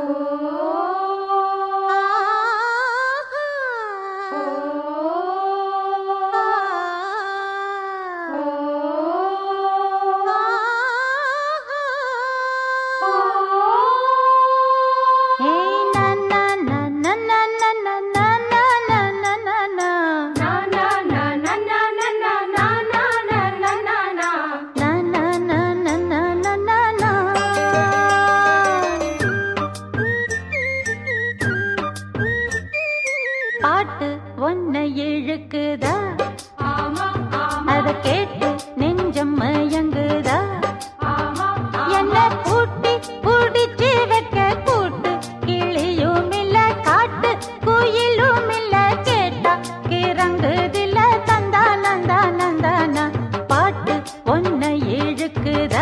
பாட்டு ஒன்ன இழுக்குதா அத கேட்டு நெஞ்சம் மயங்குதா என்ன பூட்டி புடிச்சு வைக்க கூட்டு கிளியும் இல்ல காட்டு குயிலும் இல்ல கேட்டா கிறங்குதில்ல தந்தா நந்தா நந்தானா பாட்டு ஒன்ன இழுக்குதா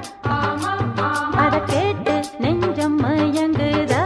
அத கேட்டு நெஞ்சம் மயங்குதா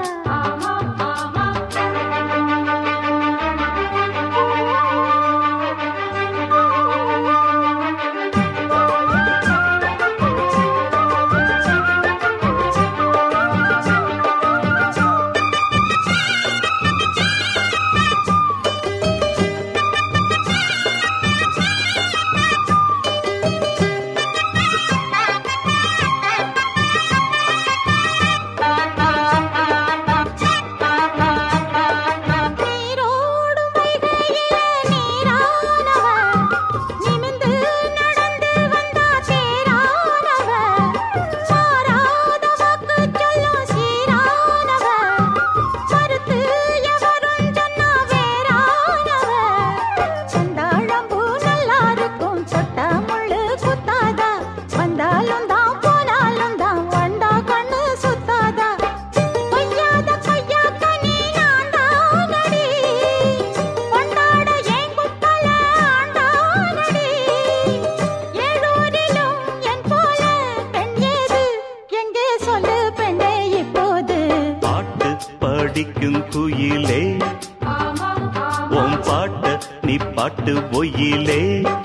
நீரோடும் வைகையில நீரானவ நிமிந்து நடந்து வந்தா தேரானவ மாறாத வாக்கு சொல்லும் சீரானவ மறுத்து எவரும் சொன்னா வேறானவ சந்தாழம்பூ நல்லா இருக்கும் தொட்டா முள்ளு குத்தாதா வந்தாலும் தான் போனாலும் தான் வண்டா கண்ணு சுத்தாதா கொய்யாத கொய்யாக்க நீ நான்தானடி கொண்டாட ஏன் குப்பல ஆண்டானடி ஏழூரிலும் என் போல பெண் ஏது எங்கே சொல்லு பெண்ணே இப்போது பாட்டு படிக்கும் குயிலே உன் பாட்டு நீ பாட்டு ஒயிலே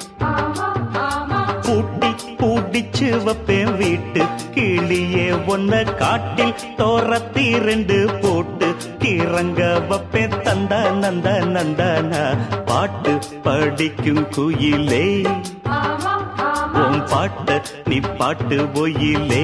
பூட்டி பூட்டிச்சு வைப்பேன் வீட்டு கிளியே ஒன்ன காட்டில் தோரத்தி ரெண்டு போட்டு கிறங்க வைப்பேன் தந்தா நந்த நந்தனா பாட்டு படிக்கும் குயிலே உன் பாட்டு நீ பாட்டு ஒயிலே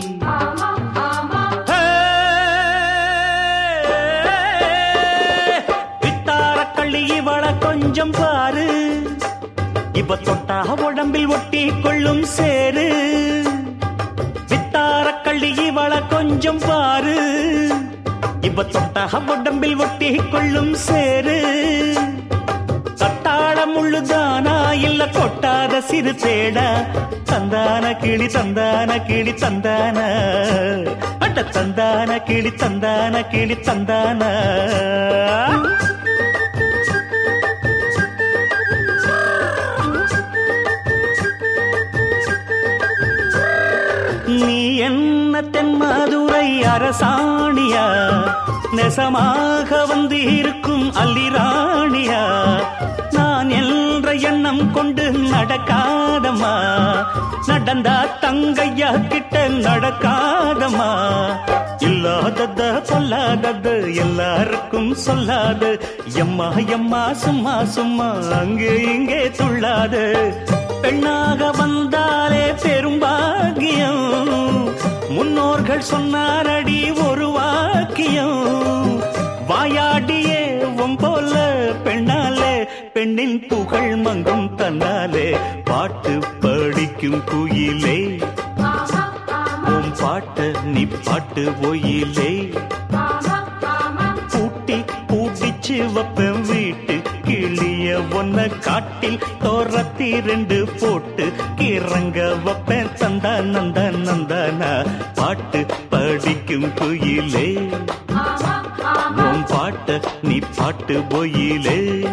வித்தார கள்ளி இவள கொஞ்சம் பாரு இவ தொட்டா உடம்பில் ஒட்டி கொள்ளும் சேரு வித்தார கள்ளி இவள கொஞ்சம் பாரு இவ தொட்டா உடம்பில் ஒட்டி கொள்ளும் சேரு கட்டாள முள்ளுதானா இல்ல கொட்டாத சிறு தேடா தந்தான கிளி தந்தான கிளி தந்தான அட்ட தந்தான கிளி தந்தான கிளி தந்தான நீ என்ன தென் மதுரை அரசாணியா நெசமாக வந்து இருக்கும் அல்லிராணியா நான் என்ற எண்ணம் கொண்டு நடக்காதம்மா நடந்தா தங்கையா கிட்ட நடக்காதம்மா இல்லாதத சொல்லாதது எல்லாருக்கும் சொல்லாது எம்மா எம்மா சும்மா சும்மா அங்கே இங்கே துள்ளாது பெண்ணாக வந்தாலே பெரும்பாகியம் முன்னோர்கள் சொன்னாரடி ஒரு வாக்கியம் வாயாடியே உன் போல பெண்ணாலே பெண்ணின் புகழ் மங்கும் தன்னாலே பாட்டு படிக்கும் குயிலே உன் பாட்டு நீ பாட்டு ஒயிலே பூட்டி பூட்டிச்சு வைப்பேன் வீட்டு கிளிய ஒன்ன காட்டில் தோரத்தி ரெண்டு போட்டு கிறங்க வைப்பேன் தந்தா நந்த நந்தனா பாட்டு படிக்கும் குயிலே உன் பாட்டு நீ பாட்டு பொயிலே